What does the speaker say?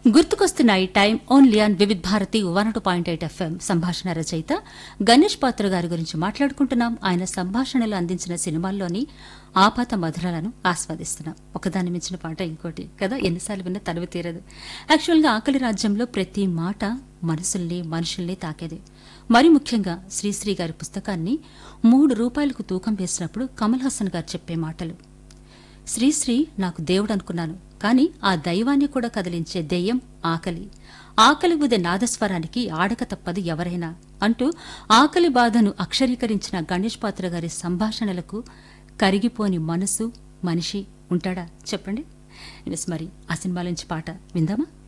గుర్తుకొస్తున్నాయి time only on Vividh Bharati one two point eight FM సంభాషణ రచయిత గణేష్ పాత్ర గారి గురించి మాట్లాడుకుంటున్నాం ఆయన సంభాషణలు అందించిన సినిమాల్లోని ఆపాత మధురాలను ఆస్వాదిస్తున్నాం ఒకదాని మించిన పాట ఇంకోటి కదా ఎన్నిసార్లు విన్నా తనువు తీరదు యాక్చువల్గా ఆకలి రాజ్యంలో ప్రతి మాట మనసుల్ని మనుషుల్ని తాకేది మరి ముఖ్యంగా శ్రీశ్రీ గారి పుస్తకాన్ని మూడు రూపాయలకు తూకం వేసినప్పుడు కమల్ హాసన్ గారు చెప్పే మాటలు శ్రీశ్రీ నాకు దేవుడు అనుకున్నాను కానీ ఆ దైవాన్ని కూడా కదిలించే దెయ్యం ఆకలి ఆకలి ఉదే నాదస్వరానికి ఆడక తప్పదు ఎవరైనా అంటూ ఆకలి బాధను అక్షరీకరించిన గణేష్ పాత్ర గారి సంభాషణలకు కరిగిపోని మనసు మనిషి ఉంటాడా చెప్పండి ఎస్ మరి ఆ సినిమా నుంచి పాట విందామా